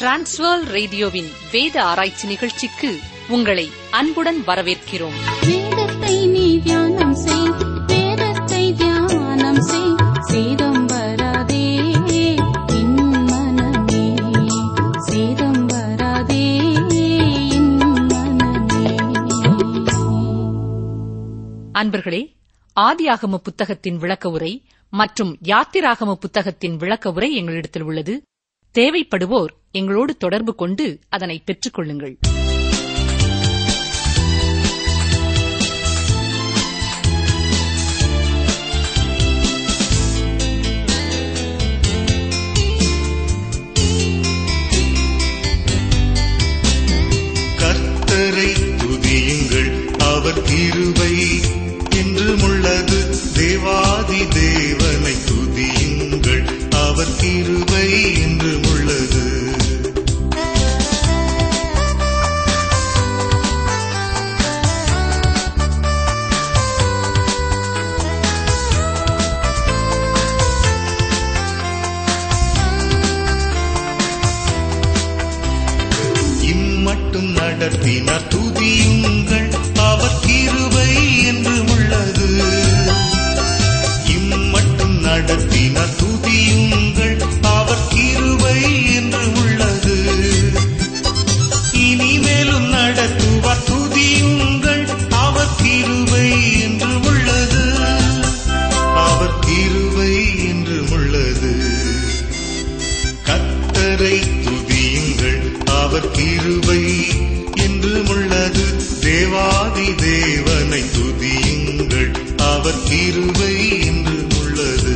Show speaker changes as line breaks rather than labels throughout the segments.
transfer ரேடியோவின் வேத ஆராய்ச்சி நிகழ்ச்சிக்கு உங்களை அன்புடன் வரவேற்கிறோம்
வேதத்தை நீ தியானம் செய் வேதத்தை தியானம் செய் சேதம் வராதே என் மனமே சேதம் வராதே என் மனமே
அன்பர்களே ஆதியாகம புத்தகத்தின் விளக்க உரை மற்றும் யாத்திராகம புத்தகத்தின் விளக்க உரை எங்களிடத்தில் உள்ளது தேவைப்படுவோர் எங்களோடு தொடர்பு கொண்டு அதனை பெற்றுக் கொள்ளுங்கள்
கர்த்தரை துதியுங்கள் அவர் கிருபை என்றும் உள்ளது தேவாதி தேவனை துதியுங்கள் அவர் கிருபை என்றும் உள்ளது இம்மட்டும் நடத்தினார் துதியுங்கள் அவர் கிருபை என்றும் உள்ளது இம்மட்டும் நடத்தினார் துதியுங்கள் அவர் கிருபை என்றும் உள்ளது இனிமேலும் நடத்துவார் துதியுங்கள் அவர் கிருபை என்றும் உள்ளது அவர் கிருபை என்றும் உள்ளது கத்தரை துதியுங்கள் அவர் கிருபை என்றும் உள்ளது தேவாதி தேவனை துதியுங்கள் அவர் கிருபை என்றும் உள்ளது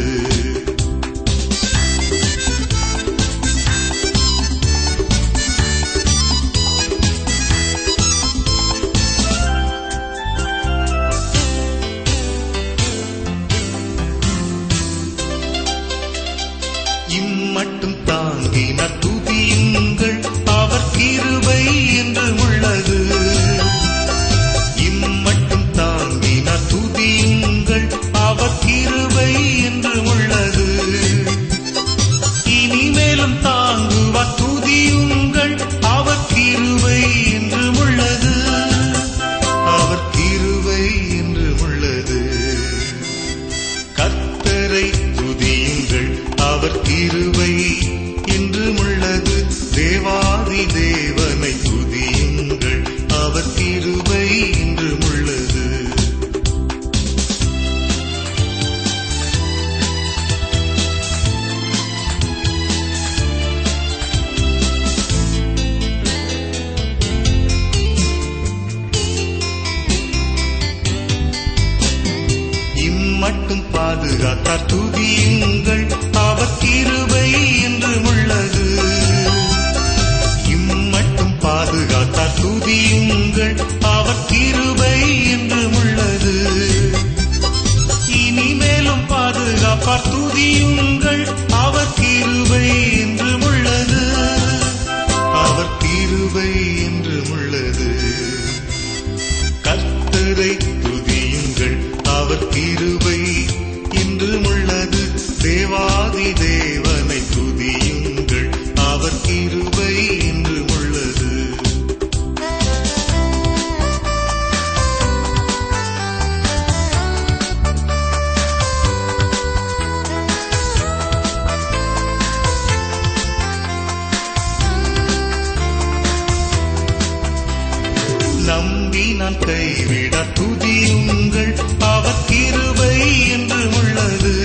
இம்மட்டும் தாங்கினார் துதியுங்கள் அவர் கிருபை என்று உள்ளது இம்மட்டும் தாங்கினார் துதியுங்கள் அவர் கிருபை என்று உள்ளது இனிமேலும் தாங்குவார் துதியுங்கள் அவர் கிருபை என்று உள்ளது அவர் கிருபை என்று உள்ளது கர்த்தரை துதியுங்கள் அவர் கிருபை என்றும் உள்ளது தேவாதி தேவனை துதியுங்கள் அவர் கிருபை என்றும் உள்ளது இம்மட்டும் பாதுகாத்தார் துதியுங்கள் அவர் கிருபை என்றும் உள்ளது இம்மட்டும் பாதுகாத்தார் துதியுங்கள் அவர் கிருபை என்றும் உள்ளது இனிமேலும் பாதுகாப்பார் துதியுங்கள் அவர் கிருபை என்றும் உள்ளது அவர் கிருபை என்றும் உள்ளது கர்த்தரை துதியுங்கள் அவர் கிருபை என்றும் உள்ளது தேவாதி தேவனை துதியுங்கள் அவர் கிருபை என்றும் உள்ளது நம்பி நான் கைவிட துதியுங்கள் அவர் கிருபை என்றும் உள்ளது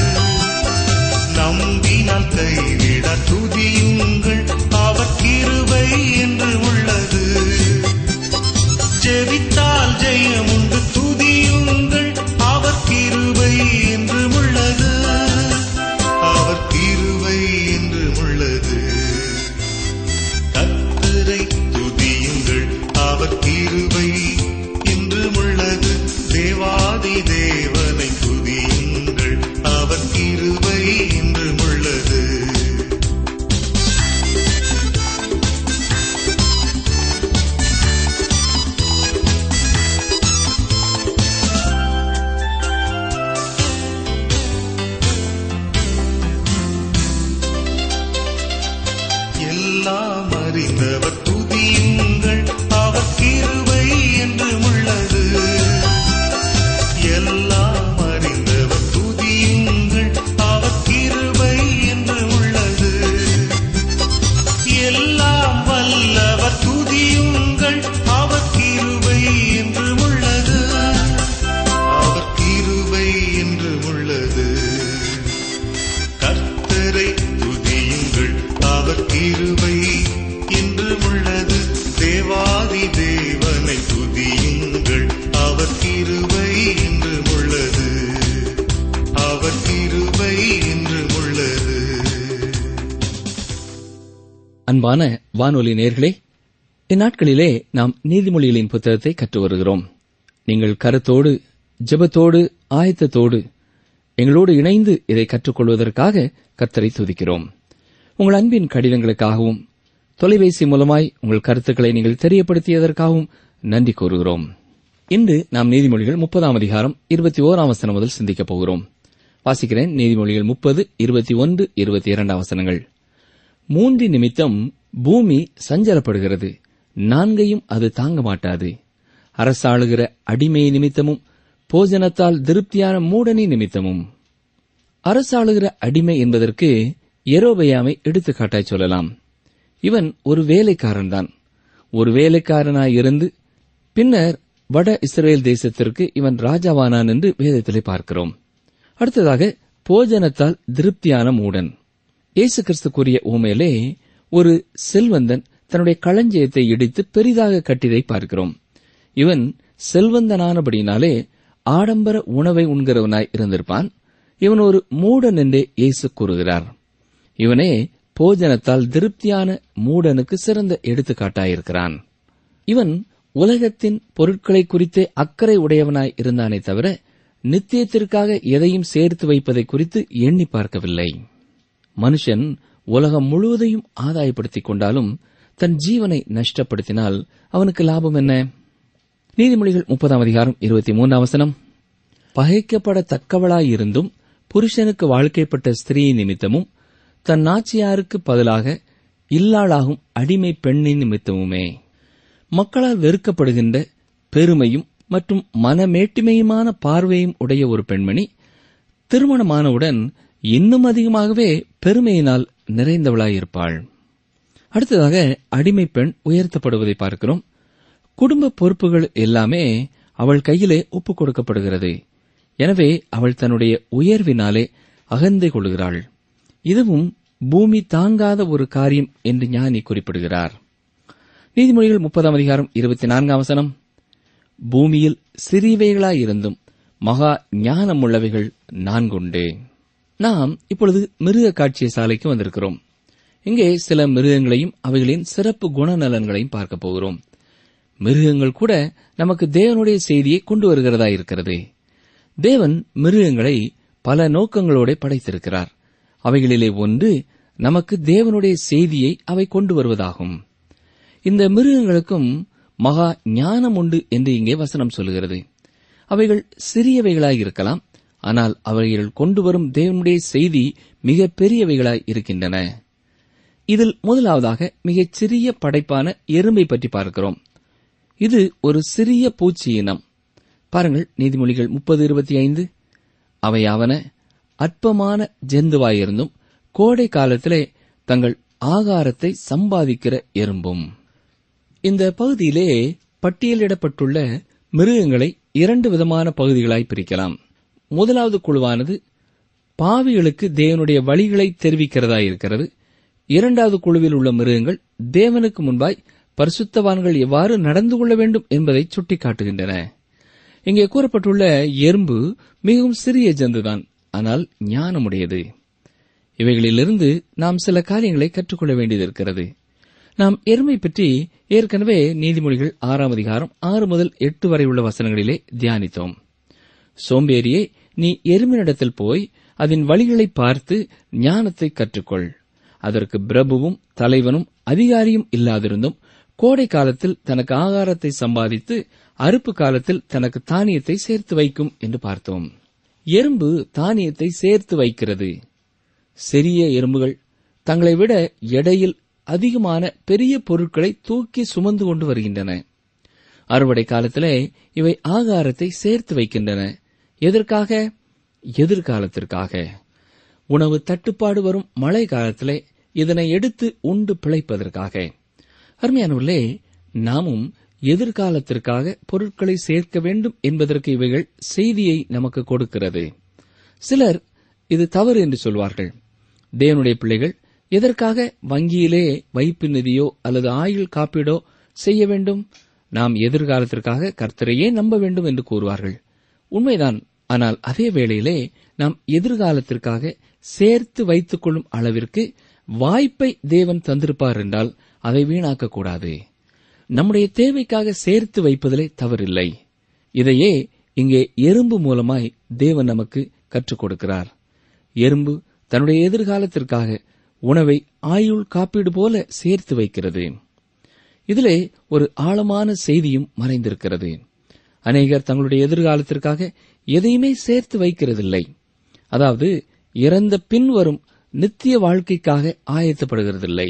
நம்பி நான் கைவிட துதியுங்கள் அவர் கிருபை என்றும் உள்ளது ஜெபித்தால் ஜெயம் உண்டு துதியுங்கள் அவர் கிருபை என்றும் உள்ளது அவர் கிருபை என்றும் உள்ளது கர்த்தரை துதியுங்கள் அவர் கிருபை என்றும் உள்ளது தேவாதி தேவனை துதியுங்கள் அவர் கிருபை என்றும் உள்ளது அறிந்தவர் துதியுங்கள் அவர் கிருபை என்றும் உள்ளது எல்லாம் அறிந்தவர் துதியுங்கள் அவர் கிருபை என்றும் உள்ளது எல்லாம் வல்லவர் துதியுங்கள் அவர் கிருபை என்றும் உள்ளது அவர் கிருபை என்றும் உள்ளது கர்த்தரை துதியுங்கள் அவர் கிருபை என்றும் உள்ளது தேவாதி தேவனை துதியுங்கள் அவர் கிருபை என்றும் உள்ளது அவர் கிருபை என்றும் உள்ளது
அன்பான வானொலி நேர்களே இந்நாட்களிலே நாம் நீதிமொழிகளின் புத்தகத்தை கற்று வருகிறோம் நீங்கள் கருத்தோடு ஜெபத்தோடு ஆயத்தத்தோடு எங்களோடு இணைந்து இதை கற்றுக்கொள்வதற்காக கர்த்தரை துதிக்கிறோம் உங்கள் அன்பின் கடிதங்களுக்காகவும் தொலைபேசி மூலமாய் உங்கள் கருத்துக்களை நீங்கள் தெரியப்படுத்தியதற்காகவும் நன்றி கூறுகிறோம் இன்று நாம் நீதிமொழிகள் முப்பதாம் அதிகாரம் இருபத்தி ஓராம் வசனம் முதல் சிந்திக்கப் போகிறோம் வாசிக்கிறேன் நீதிமொழிகள் முப்பது இருபத்தி ஒன்று இருபத்தி இரண்டாம் வசனங்கள் மூன்றி நிமித்தம் பூமி சஞ்சலப்படுகிறது நான்கையும் அது தாங்க மாட்டாது அரசாளுகிற அடிமை நிமித்தமும் போஜனத்தால் திருப்தியான மூடனி நிமித்தமும் அரசாளுகிற அடிமை என்பதற்கு எரோபயாமை எடுத்துக்காட்டாய் சொல்லலாம் இவன் ஒரு வேலைக்காரன்தான் ஒரு வேலைக்காரனாய் இருந்து பின்னர் வட இஸ்ரேல் தேசத்திற்கு இவன் ராஜாவானான் என்று வேதத்திலே பார்க்கிறோம் அடுத்ததாக போஜனத்தால் திருப்தியான மூடன் இயேசு கிறிஸ்து கூறிய ஊமையிலே ஒரு செல்வந்தன் தன்னுடைய களஞ்சியத்தை இடித்து பெரிதாக கட்டியதை பார்க்கிறோம் இவன் செல்வந்தனானபடினாலே ஆடம்பர உணவை உண்கிறவனாய் இருந்திருப்பான் இவன் ஒரு மூடன் என்றே இயேசு கூறுகிறார் இவனே போஜனத்தால் திருப்தியான மூடனுக்கு சிறந்த எடுத்துக்காட்டாயிருக்கிறான் இவன் உலகத்தின் பொருட்களை குறித்தே அக்கறை உடையவனாய் இருந்தானே தவிர நித்தியத்திற்காக எதையும் சேர்த்து வைப்பதை குறித்து எண்ணி பார்க்கவில்லை மனுஷன் உலகம் முழுவதையும் ஆதாயப்படுத்திக் கொண்டாலும் தன் ஜீவனை நஷ்டப்படுத்தினால் அவனுக்கு லாபம் என்ன நீதிமொழிகள் முப்பதாம் அதிகாரம் இருபத்தி மூன்றாம் வசனம் பகைக்கப்படத்தக்கவளாயிருந்தும் புருஷனுக்கு வாழ்க்கைப்பட்ட ஸ்திரீ நிமித்தமும் தன் நாச்சியாருக்கு பதிலாக இல்லாளாகும் அடிமை பெண்ணின் நிமித்தமுமே மக்களால் வெறுக்கப்படுகின்ற பெருமையும் மற்றும் மனமேட்டிமையுமான பார்வையும் உடைய ஒரு பெண்மணி திருமணமானவுடன் இன்னும் அதிகமாகவே பெருமையினால் நிறைந்தவளாயிருப்பாள் அடுத்ததாக அடிமை பெண் உயர்த்தப்படுவதை பார்க்கிறோம் குடும்ப பொறுப்புகள் எல்லாமே அவள் கையிலே ஒப்புக் கொடுக்கப்படுகிறது எனவே அவள் தன்னுடைய உயர்வினாலே அகந்தை கொள்கிறாள் இதுவும் பூமி தாங்காத ஒரு காரியம் என்று ஞானி குறிப்பிடுகிறார் நீதிமொழிகள் முப்பதாம் அதிகாரம் இருபத்தி நான்காம் வசனம் பூமியில் சிறியவைகளாயிருந்தும் மகா ஞானமுள்ளவைகள் நான்குண்டு நாம் இப்பொழுது மிருக காட்சிய சாலைக்கு வந்திருக்கிறோம் இங்கே சில மிருகங்களையும் அவைகளின் சிறப்பு குணநலன்களையும் பார்க்க போகிறோம் மிருகங்கள் கூட நமக்கு தேவனுடைய செய்தியை கொண்டு வருகிறதா இருக்கிறது தேவன் மிருகங்களை பல நோக்கங்களோட படைத்திருக்கிறார் அவைகளிலே ஒன்று நமக்கு தேவனுடைய செய்தியை அவை கொண்டு வருவதாகும் இந்த மிருகங்களுக்கும் மகா ஞானம் உண்டு என்று இங்கே வசனம் சொல்கிறது அவைகள் சிறியவைகளாய் இருக்கலாம் ஆனால் அவைகள் கொண்டு வரும் தேவனுடைய செய்தி மிக பெரியவைகளாய் இருக்கின்றன இதில் முதலாவதாக மிகச் சிறிய படைப்பான எறும்பை பற்றி பார்க்கிறோம் இது ஒரு சிறிய பூச்சி இனம் பாருங்கள் நீதிமொழிகள் முப்பது இருபத்தி ஐந்து அவையாவன அற்பமான ஜெந்துவாயிருந்தும் கோடை காலத்திலே தங்கள் ஆகாரத்தை சம்பாதிக்கிற எறும்பும் இந்த பகுதியிலே பட்டியலிடப்பட்டுள்ள மிருகங்களை இரண்டு விதமான பகுதிகளாய் பிரிக்கலாம் முதலாவது குழுவானது பாவிகளுக்கு தேவனுடைய வழிகளை தெரிவிக்கிறதா இருக்கிறது இரண்டாவது குழுவில் உள்ள மிருகங்கள் தேவனுக்கு முன்பாய் பரிசுத்தவான்கள் எவ்வாறு நடந்து கொள்ள வேண்டும் என்பதை சுட்டிக்காட்டுகின்றன இங்கே கூறப்பட்டுள்ள எறும்பு மிகவும் சிறிய ஜந்துதான் ஆனால் ஞானமுடையது இவைகளிலிருந்து நாம் சில காரியங்களை கற்றுக்கொள்ள வேண்டியது இருக்கிறது நாம் எருமை பற்றி ஏற்கனவே நீதிமொழிகள் ஆறாம் அதிகாரம் ஆறு முதல் எட்டு வரை உள்ள வசனங்களிலே தியானித்தோம் சோம்பேறியே நீ எருமினிடத்தில் போய் அதன் வழிகளை பார்த்து ஞானத்தை கற்றுக்கொள் அதற்கு பிரபுவும் தலைவனும் அதிகாரியும் இல்லாதிருந்தும் கோடை காலத்தில் தனக்கு ஆகாரத்தை சம்பாதித்து அறுப்பு காலத்தில் தனக்கு தானியத்தை சேர்த்து வைக்கும் என்று பார்த்தோம் எறும்பு தானியத்தை சேர்த்து வைக்கிறது சிறிய எறும்புகள் தங்களை விட எடையில் அதிகமான பெரிய பொருட்களை தூக்கி சுமந்து கொண்டு வருகின்றன அறுவடை காலத்திலே இவை ஆகாரத்தை சேர்த்து வைக்கின்றன எதற்காக எதிர்காலத்திற்காக உணவு தட்டுப்பாடு வரும் மழை காலத்திலே இதனை எடுத்து உண்டு பிழைப்பதற்காக அருமையானவர்களே நாமும் எதிர்காலத்திற்காக பொருட்களை சேர்க்க வேண்டும் என்பதற்கு இவைகள் செய்தியை நமக்கு கொடுக்கிறது சிலர் இது தவறு என்று சொல்வார்கள் தேவனுடைய பிள்ளைகள் எதற்காக வங்கியிலே வைப்பு நிதியோ அல்லது ஆயுள் காப்பீடோ செய்ய வேண்டும் நாம் எதிர்காலத்திற்காக கர்த்தரையே நம்ப வேண்டும் என்று கூறுவார்கள் உண்மைதான் ஆனால் அதே வேளையிலே நாம் எதிர்காலத்திற்காக சேர்த்து வைத்துக் கொள்ளும் அளவிற்கு வாய்ப்பை தேவன் தந்திருப்பார் என்றால் அதை வீணாக்க கூடாது நம்முடைய தேவைக்காக சேர்த்து வைப்பதிலே தவறில்லை இதையே இங்கே எறும்பு மூலமாய் தேவன் நமக்கு கற்றுக் கொடுக்கிறார் எறும்பு தன்னுடைய எதிர்காலத்திற்காக உணவை ஆயுள் காப்பீடு போல சேர்த்து வைக்கிறது இதிலே ஒரு ஆழமான செய்தியும் மறைந்திருக்கிறது அநேகர் தங்களுடைய எதிர்காலத்திற்காக எதையுமே சேர்த்து வைக்கிறதில்லை அதாவது இறந்த பின் வரும் நித்திய வாழ்க்கைக்காக ஆயத்தப்படுகிறதில்லை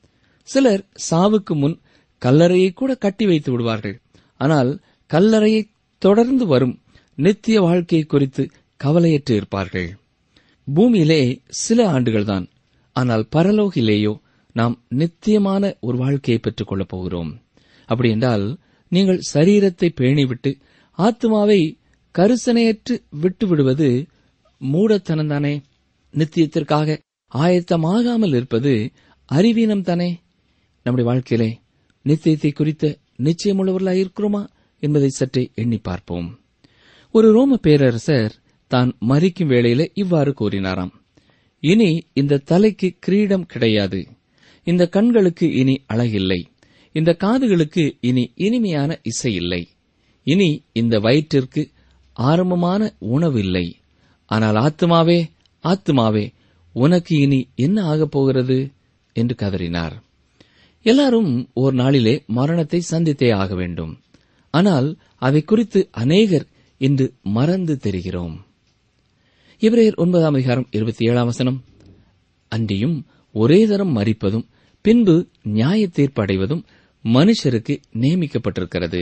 சிலர் சாவுக்கு முன் கல்லறையை கூட கட்டி வைத்து விடுவார்கள் ஆனால் கல்லறையை தொடர்ந்து வரும் நித்திய வாழ்க்கையை குறித்து கவலையற்று இருப்பார்கள் பூமியிலே சில ஆண்டுகள்தான் ஆனால் பரலோகிலேயோ நாம் நித்தியமான ஒரு வாழ்க்கையை பெற்றுக் கொள்ளப் போகிறோம் அப்படி என்றால் நீங்கள் சரீரத்தை பேணிவிட்டு ஆத்மாவை கருசனையற்று விட்டு விடுவது மூடத்தனம்தானே நித்தியத்திற்காக ஆயத்தமாகாமல் இருப்பது அறிவீனம் தானே நம்முடைய வாழ்க்கையிலே நித்தியத்தை குறித்த நிச்சயமுள்ளவர்களாய் இருக்கிறோமா என்பதை சற்றே எண்ணி பார்ப்போம் ஒரு ரோம பேரரசர் தான் மறிக்கும் வேளையிலே இவ்வாறு கூறினாராம் இனி இந்த தலைக்கு கிரீடம் கிடையாது இந்த கண்களுக்கு இனி அழகில்லை இந்த காதுகளுக்கு இனி இனிமையான இசை இல்லை இனி இந்த வயிற்றிற்கு ஆரம்பமான உணவு இல்லை ஆனால் ஆத்துமாவே ஆத்துமாவே உனக்கு இனி என்ன ஆகப் போகிறது என்று கதறினார் எல்லாரும் ஒரு நாளிலே மரணத்தை சந்தித்தே ஆக வேண்டும் ஆனால் அதை குறித்து அநேகர் இன்று மறந்து தெரிகிறோம் இவரையர் ஒன்பதாம் அதிகாரம் இருபத்தி ஏழாம் வசனம் அன்றியும் ஒரே தரம் மறிப்பதும் பின்பு நியாய தீர்ப்படைவதும் மனுஷருக்கு நியமிக்கப்பட்டிருக்கிறது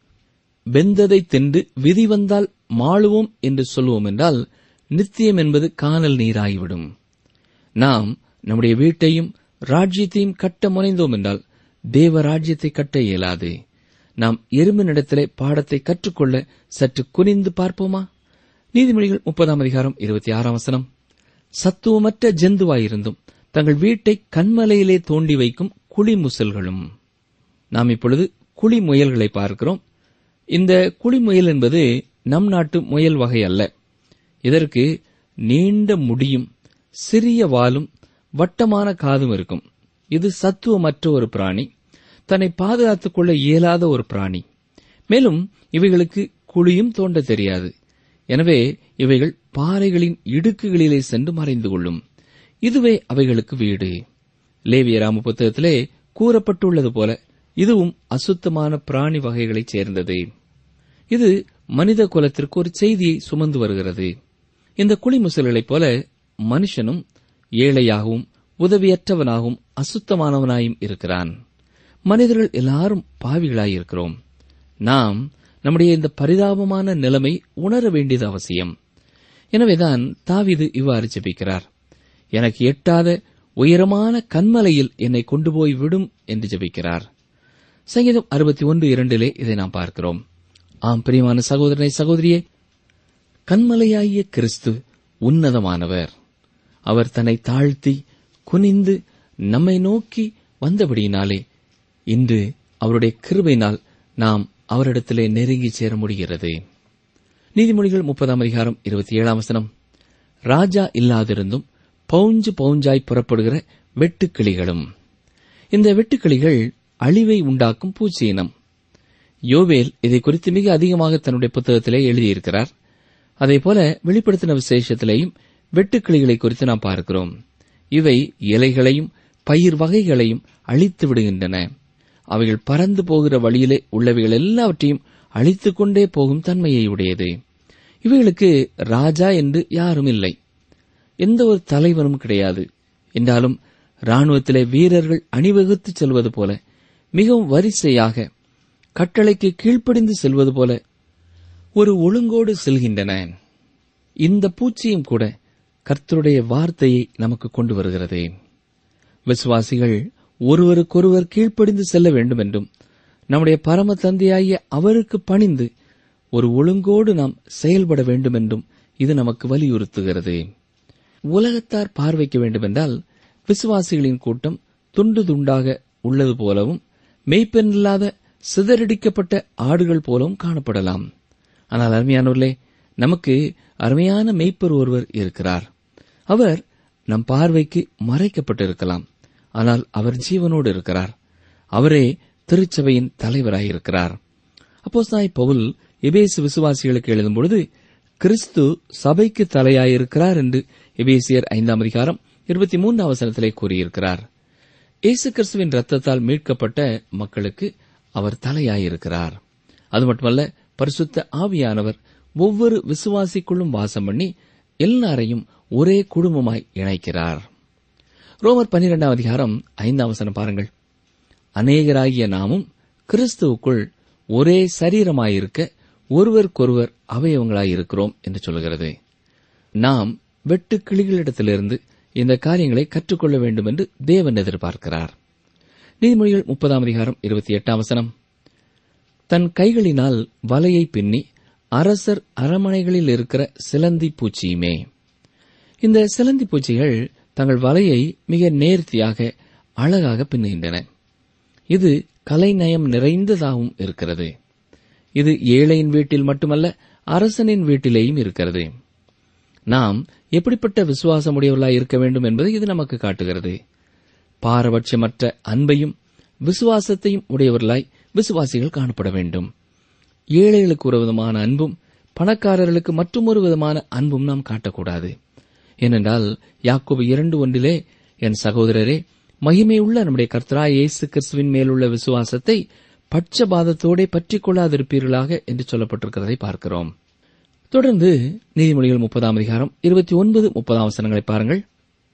வெந்ததை தின்று விதி வந்தால் மாளுவோம் என்று சொல்லுவோம் என்றால் நித்தியம் என்பது காணல் நீராகிவிடும் நாம் நம்முடைய வீட்டையும் ராஜ்யத்தையும் கட்ட முனைந்தோம் என்றால் தேவ ராஜ்யத்தை கட்ட இயலாது நாம் எறும்பினிடத்திலே பாடத்தை கற்றுக்கொள்ள சற்று குனிந்து பார்ப்போமா நீதிமொழிகள் முப்பதாம் அதிகாரம் இருபத்தி ஆறாம் வசனம் சத்துவமற்ற ஜந்துவாயிருந்தும் தங்கள் வீட்டை கண்மலையிலே தோண்டி வைக்கும் குழிமுசல்களும் நாம் இப்பொழுது குழி முயல்களை பார்க்கிறோம் இந்த குழி முயல் என்பது நம் நாட்டு முயல் வகை அல்ல இதற்கு நீண்ட முடியும் சிறிய வாலும் வட்டமான காதும் இருக்கும் இது சத்துவமற்ற ஒரு பிராணி தன்னை பாதுகாத்துக் கொள்ள இயலாத ஒரு பிராணி மேலும் இவைகளுக்கு குழியும் தோண்ட தெரியாது எனவே இவைகள் பாறைகளின் இடுக்குகளிலே சென்று மறைந்து கொள்ளும் இதுவே அவைகளுக்கு வீடு லேவியராம புத்தகத்திலே கூறப்பட்டுள்ளது போல இதுவும் அசுத்தமான பிராணி வகைகளைச் சேர்ந்தது இது மனித குலத்திற்கு ஒரு செய்தியை சுமந்து வருகிறது இந்த குளிமுசல்களைப் போல மனுஷனும் ஏழையாகவும் உதவியற்றவனாகவும் அசுத்தமானவனாயும் இருக்கிறான் மனிதர்கள் எல்லாரும் பாவிகளாயிருக்கிறோம் நாம் நம்முடைய இந்த பரிதாபமான நிலைமை உணர வேண்டியது அவசியம் எனவேதான் தாவிது இவ்வாறு ஜெபிக்கிறார் எனக்கு எட்டாத உயரமான கண்மலையில் என்னை கொண்டு போய் விடும் என்று ஜெபிக்கிறார் சங்கீதம் அறுபத்தி ஒன்று இரண்டிலே இதை நாம் பார்க்கிறோம் ஆம் பிரியமான சகோதரனை சகோதரியே கண்மலையாகிய கிறிஸ்து உன்னதமானவர் அவர் தன்னை தாழ்த்தி குனிந்து நம்மை நோக்கி வந்தபடியினாலே இன்று அவருடைய கிருபையினால் நாம் அவரிடத்திலே நெருங்கி சேர முடிகிறது நீதிமொழிகள் முப்பதாம் அதிகாரம் இருபத்தி ஏழாம் வசனம் ராஜா இல்லாதிருந்தும் பவுஞ்சு பவுஞ்சாய் புறப்படுகிற வெட்டுக்கிளிகளும் இந்த வெட்டுக்கிளிகள் அழிவை உண்டாக்கும் பூச்சியினம் யோவேல் இதை குறித்து மிக அதிகமாக தன்னுடைய புத்தகத்திலே எழுதியிருக்கிறார் அதேபோல வெளிப்படுத்தின விசேஷத்திலேயும் வெட்டுக்கிளிகளை குறித்து நாம் பார்க்கிறோம் இவை இலைகளையும் பயிர் வகைகளையும் அழித்து விடுகின்றன அவைகள் பறந்து போகிற வழியிலே உள்ளவைகள் எல்லாவற்றையும் அழித்துக் கொண்டே போகும் தன்மையை உடையது இவைகளுக்கு ராஜா என்று யாரும் இல்லை எந்த ஒரு தலைவனும் கிடையாது என்றாலும் ராணுவத்திலே வீரர்கள் அணிவகுத்து செல்வது போல மிகவும் வரிசையாக கட்டளைக்கு கீழ்ப்படிந்து செல்வது போல ஒரு ஒழுங்கோடு செல்கின்றன இந்த பூச்சியும் கூட கர்த்தருடைய வார்த்தையை நமக்கு கொண்டு வருகிறது விசுவாசிகள் ஒருவருக்கொருவர் கீழ்ப்படிந்து செல்ல வேண்டும் என்றும் நம்முடைய பரம தந்தையாகிய அவருக்கு பணிந்து ஒரு ஒழுங்கோடு நாம் செயல்பட வேண்டும் என்றும் இது நமக்கு வலியுறுத்துகிறது உலகத்தார் பார்வைக்க வேண்டுமென்றால் விசுவாசிகளின் கூட்டம் துண்டு துண்டாக உள்ளது போலவும் மெய்ப்பெண்ணில்லாத சிதறடிக்கப்பட்ட ஆடுகள் போலவும் காணப்படலாம் ஆனால் அருமையானவர்களே நமக்கு அருமையான மெய்ப்பர் ஒருவர் இருக்கிறார் அவர் நம் பார்வைக்கு மறைக்கப்பட்டிருக்கலாம் ஆனால் அவர் ஜீவனோடு இருக்கிறார் அவரே திருச்சபையின் தலைவராயிருக்கிறார் அப்போஸ்தாய் பவுல் எபேசு விசுவாசிகளுக்கு எழுதும் பொழுது கிறிஸ்து சபைக்கு தலையாயிருக்கிறார் என்று எபேசியர் ஐந்தாம் அதிகாரம் இருபத்தி மூன்றாம் வசனத்திலே கூறியிருக்கிறார் இயேசு கிறிஸ்துவின் ரத்தத்தால் மீட்கப்பட்ட மக்களுக்கு அவர் தலையாயிருக்கிறார் அது மட்டுமல்ல பரிசுத்த ஆவியானவர் ஒவ்வொரு விசுவாசிக்குள்ளும் வாசம் பண்ணி எல்லாரையும் ஒரே குடும்பமாய் இணைக்கிறார் ரோமர் பன்னிரெண்டாம் அதிகாரம் ஐந்தாம் வசனம் பாருங்கள் அநேகராகிய நாமும் கிறிஸ்துவுக்குள் ஒரே சரீரமாயிருக்க ஒருவருக்கொருவர் அவயவங்களாயிருக்கிறோம் என்று சொல்கிறது நாம் வெட்டு கிளிகளிடத்திலிருந்து இந்த காரியங்களை கற்றுக்கொள்ள வேண்டும் என்று தேவன் எதிர்பார்க்கிறார் நீதிமொழிகள் முப்பதாம் அதிகாரம் இருபத்தி எட்டாம் வசனம் தன் கைகளினால் வலையை பின்னி அரசர் அரமனைகளில் இருக்கிற சிலந்தி பூச்சியுமே இந்த சிலந்தி பூச்சிகள் தங்கள் வலையை மிக நேர்த்தியாக அழகாக பின்னுகின்றன இது கலைநயம் நிறைந்ததாகவும் இருக்கிறது இது ஏழையின் வீட்டில் மட்டுமல்ல அரசனின் வீட்டிலேயும் இருக்கிறது நாம் எப்படிப்பட்ட விசுவாசமுடையவர்களாய் இருக்க வேண்டும் என்பதை இது நமக்கு காட்டுகிறது பாரபட்சமற்ற அன்பையும் விசுவாசத்தையும் உடையவர்களாய் விசுவாசிகள் காணப்பட வேண்டும் ஏழைகளுக்கு ஒரு விதமான அன்பும் பணக்காரர்களுக்கு மற்றொரு விதமான அன்பும் நாம் காட்டக்கூடாது ஏனென்றால் யாக்கோபு இரண்டு ஒன்றிலே என் சகோதரரே மகிமையுள்ள நம்முடைய கர்த்தராய் இயேசு கிறிஸ்துவின் மேலுள்ள விசுவாசத்தை பட்சபாதத்தோடே பற்றிக் கொள்ளாதிருப்பீர்களாக என்று சொல்லப்பட்டிருக்கிறதை பார்க்கிறோம் தொடர்ந்து நீதிமொழிகள் முப்பதாம் அதிகாரம் இருபத்தி ஒன்பது முப்பதாம் வசனங்களை பாருங்கள்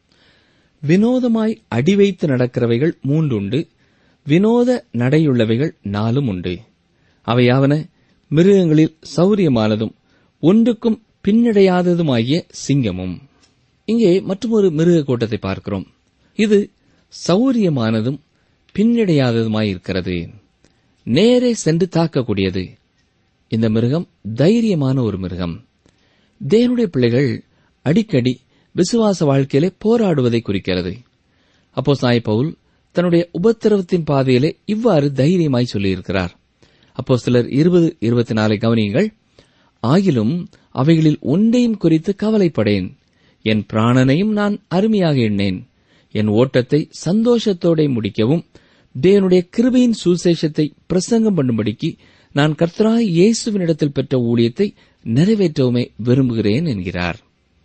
வினோதமாய் அடி வைத்து நடக்கிறவைகள் மூன்றுண்டு வினோத நடையுள்ளவைகள் நாலும் உண்டு அவையாவன மிருகங்களில் சௌரியமானதும் ஒன்றுக்கும் பின்னடையாததுமாகிய சிங்கமும் இங்கே மற்றொரு மிருக கூட்டத்தை பார்க்கிறோம் இது சௌரியமானதும் பின்னடையாததுமாயிருக்கிறது நேரே சென்று தாக்கக்கூடியது இந்த மிருகம் தைரியமான ஒரு மிருகம் தேவனுடைய பிள்ளைகள் அடிக்கடி விசுவாச வாழ்க்கையிலே போராடுவதை குறிக்கிறது அப்போ சாய் பவுல் தன்னுடைய உபத்திரவத்தின் பாதையிலே இவ்வாறு தைரியமாய் சொல்லியிருக்கிறார் அப்போ சிலர் இருபது இருபத்தி நாலை கவனியுங்கள் ஆகிலும் அவைகளில் ஒன்றையும் குறித்து கவலைப்படேன் என் பிராணனையும் நான் அருமையாக எண்ணேன் என் ஓட்டத்தை சந்தோஷத்தோட முடிக்கவும் தேவனுடைய கிருபையின் சுசேஷத்தை பிரசங்கம் பண்ணும்படிக்கு நான் கர்த்தராய் இயேசுவினிடத்தில் பெற்ற ஊழியத்தை நிறைவேற்றவுமே விரும்புகிறேன் என்கிறார்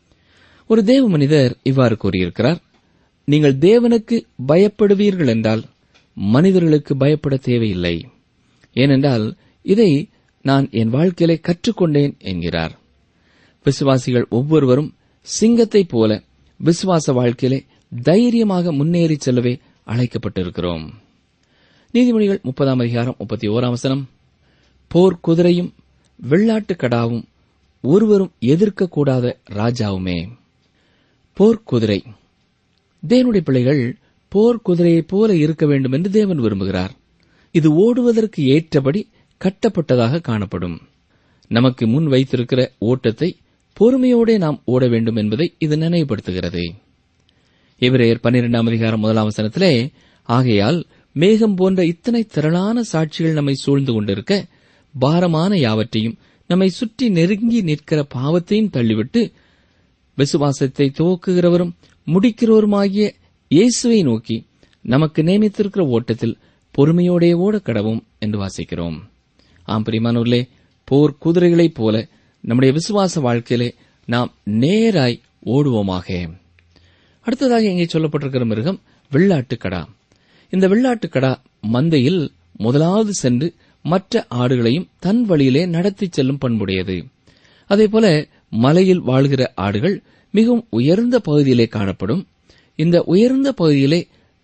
ஒரு தேவ மனிதர் இவ்வாறு கூறியிருக்கிறார் நீங்கள் தேவனுக்கு பயப்படுவீர்கள் என்றால் மனிதர்களுக்கு பயப்பட தேவையில்லை ஏனென்றால் இதை நான் என் வாழ்க்கையிலே கற்றுக்கொண்டேன் என்கிறார் விசுவாசிகள் ஒவ்வொருவரும் சிங்கத்தைப் போல விசுவாச வாழ்க்கையிலே தைரியமாக முன்னேறி செல்லவே அழைக்கப்பட்டிருக்கிறோம் நீதிமொழிகள் முப்பதாம் அதிகாரம் முப்பத்தி ஓராம் வசனம் போர் குதிரையும் வெள்ளாட்டு கடாவும் ஒருவரும் எதிர்க்கக்கூடாத ராஜாவுமே போர்க்குதிரை தேவனுடைய பிள்ளைகள் போர் குதிரையைப் போல இருக்க வேண்டும் என்று தேவன் விரும்புகிறார் இது ஓடுவதற்கு ஏற்றபடி கட்டப்பட்டதாக காணப்படும் நமக்கு முன் வைத்திருக்கிற ஓட்டத்தை பொறுமையோடே நாம் ஓட வேண்டும் என்பதை இது நினைவுபடுத்துகிறது எபிரேயர் பன்னிரெண்டாம் அதிகாரம் முதலாம் வசனத்திலே ஆகையால் மேகம் போன்ற இத்தனை திரளான சாட்சிகள் நம்மை சூழ்ந்து கொண்டிருக்க பாரமான யாவற்றையும் நம்மை சுற்றி நெருங்கி நிற்கிற பாவத்தையும் தள்ளிவிட்டு விசுவாசத்தை துவக்குகிறவரும் முடிக்கிறவருமாகிய இயேசுவை நோக்கி நமக்கு நியமித்திருக்கிற ஓட்டத்தில் பொறுமையோடே ஓட கடவும் என்று வாசிக்கிறோம் ஆம் பிரிமானூர்லே போர் குதிரைகளைப் போல நம்முடைய விசுவாச வாழ்க்கையிலே நாம் நேராய் ஓடுவோமாக அடுத்ததாக இங்கே சொல்லப்பட்டிருக்கிற மிருகம் வெள்ளாட்டுக்கடா இந்த வெள்ளாட்டுக்கடா மந்தையில் முதலாவது சென்று மற்ற ஆடுகளையும் தன் வழியிலே நடத்திச் செல்லும் பண்புடையது அதேபோல மலையில் வாழ்கிற ஆடுகள் மிகவும் உயர்ந்த பகுதியிலே காணப்படும் இந்த உயர்ந்த பகுதியிலே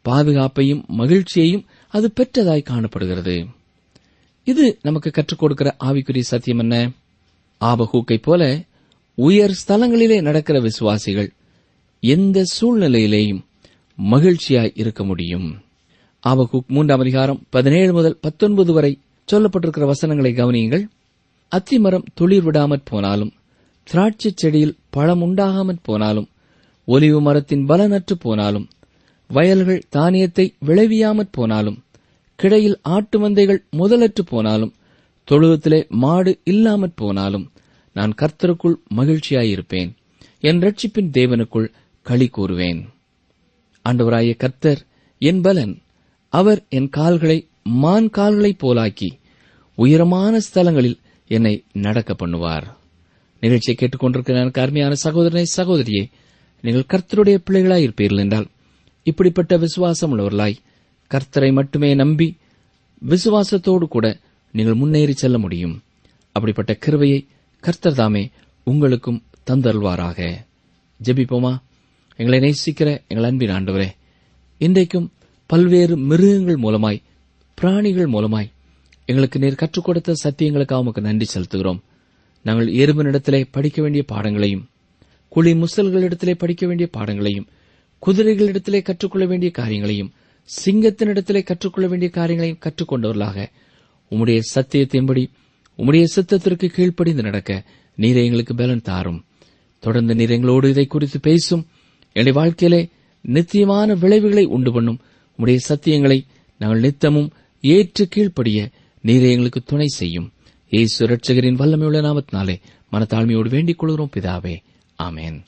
பாதுகாப்பையும் மகிழ்ச்சியையும் அது பெற்றதாய் காணப்படுகிறது இது நமக்கு கற்றுக் கொடுக்கிற ஆவிக்குரிய சத்தியம் என்ன ஆபகூக்கை போல உயர் ஸ்தலங்களிலே நடக்கிற விசுவாசிகள் எந்த சூழ்நிலையிலேயும் மகிழ்ச்சியாய் இருக்க முடியும் ஆபகூக் மூன்றாம் அதிகாரம் பதினேழு முதல் பத்தொன்பது வரை சொல்லப்பட்டிருக்கிற வசனங்களை கவனியுங்கள் அத்திமரம் துளிர் விடாமற் போனாலும் திராட்சைச் செடியில் பழம் உண்டாகாமற் போனாலும் ஒலிவு மரத்தின் பலனற்று போனாலும் வயல்கள் தானியத்தை விளைவியாமற் போனாலும் கிடையில் ஆட்டு மந்தைகள் முதலற்று போனாலும் தொழுவத்திலே மாடு இல்லாமற் போனாலும் நான் கர்த்தருக்குள் மகிழ்ச்சியாயிருப்பேன் என் ரட்சிப்பின் தேவனுக்குள் களி கூறுவேன் ஆண்டவராய கர்த்தர் என் பலன் அவர் என் கால்களை மான் கால்களைப் போலாக்கி உயரமான ஸ்தலங்களில் என்னை நடக்க பண்ணுவார் நிகழ்ச்சியை கேட்டுக்கொண்டிருக்கிற எனக்கு அருமையான சகோதரனை சகோதரியே நீங்கள் கர்த்தருடைய பிள்ளைகளாய் இருப்பீர்கள் என்றால் இப்படிப்பட்ட விசுவாசம் உள்ளவர்களாய் கர்த்தரை மட்டுமே நம்பி விசுவாசத்தோடு கூட நீங்கள் முன்னேறி செல்ல முடியும் அப்படிப்பட்ட கிருபையை கர்த்தர் தாமே உங்களுக்கும் தந்தருள்வாராக ஜெபிப்போமா எங்களை நேசிக்கிற எங்கள் அன்பின் ஆண்டவரே இன்றைக்கும் பல்வேறு மிருகங்கள் மூலமாய் பிராணிகள் மூலமாய் எங்களுக்கு நீர் கற்றுக் கொடுத்த சத்தியங்களுக்காக உமக்கு நன்றி செலுத்துகிறோம் நாங்கள் எறும்பினிடத்திலே படிக்க வேண்டிய பாடங்களையும் குழி முசல்களிடத்திலே படிக்க வேண்டிய பாடங்களையும் குதிரைகளிடத்திலே கற்றுக்கொள்ள வேண்டிய காரியங்களையும் சிங்கத்தினிடத்திலே கற்றுக்கொள்ள வேண்டிய காரியங்களையும் கற்றுக்கொண்டவர்களாக உம்முடைய சத்தியத்தின்படி உம்முடைய சித்தத்திற்கு கீழ்ப்படிந்து நடக்க நீரை எங்களுக்கு பலன் தாரும் தொடர்ந்து நீர் எங்களோடு இதை குறித்து பேசும் என்னுடைய வாழ்க்கையிலே நித்தியமான விளைவுகளை உண்டு பண்ணும் உம்முடைய சத்தியங்களை நாங்கள் நித்தமும் ஏற்று கீழ்ப்படிய நீரை எங்களுக்கு துணை செய்யும் இயேசு ரட்சகரின் வல்லமையுள்ள நாமத்தினாலே மனத்தாழ்மையோடு வேண்டிக் கொள்கிறோம் பிதாவே ஆமென்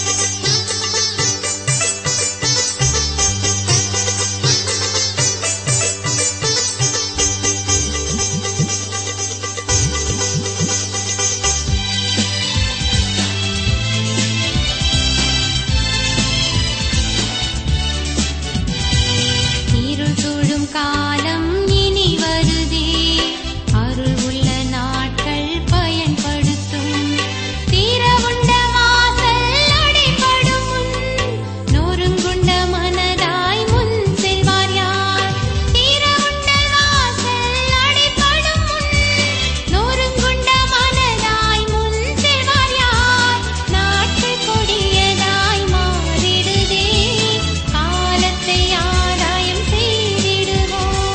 இருள் சூழும் காலம் இனி வருதே அருள் உள்ள நாட்கள் பயன்படுத்தும் தீரவுண்ட வாசல் அடைபடும் முன் நொறுங்குண்ட மனதாய் முன் செல்வார் யார் தீரவுண்ட வாசல் அடைபடும் முன் நொறுங்குண்ட மனதாய் முன் செல்வார் யார் நாட்டு கொடியதாய் மாறிடுதே காலத்தை ஆதாயம் செய்திடுவோம்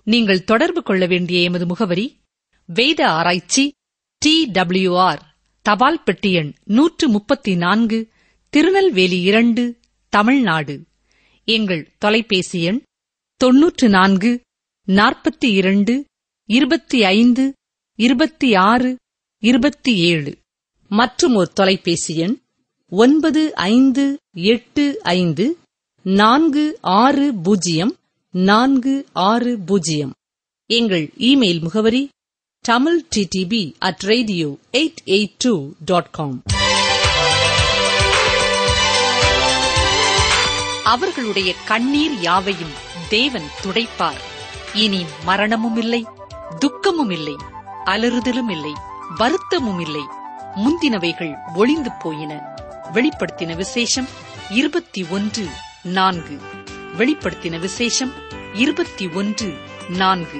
நீங்கள் தொடர்பு கொள்ள வேண்டிய எமது முகவரி வேத ஆராய்ச்சி டி டபிள்யூஆர் தபால் பெட்டி எண் நூற்று முப்பத்தி நான்கு திருநெல்வேலி இரண்டு தமிழ்நாடு எங்கள் தொலைபேசி எண் தொன்னூற்று நான்கு நாற்பத்தி இரண்டு இருபத்தி ஐந்து இருபத்தி ஆறு இருபத்தி ஏழு மற்றும் ஒரு தொலைபேசி எண் ஒன்பது ஐந்து எட்டு ஐந்து நான்கு ஆறு பூஜ்ஜியம் நான்கு ஆறு பூஜ்ஜியம் எங்கள் இமெயில் முகவரி Tamil DTP at radio eight eight two dot com அவர்களுடைய கண்ணீர் யாவையும் தேவன் துடைப்பார் இனி மரணமும் இல்லை துக்கமும் இல்லை அலறுதலும் இல்லை வருத்தமும் இல்லை முந்தினவைகள் ஒளிந்து போயின வெளிப்படுத்தின விசேஷம் இருபத்தி ஒன்று நான்கு வெளிப்படுத்தின விசேஷம் இருபத்தி ஒன்று நான்கு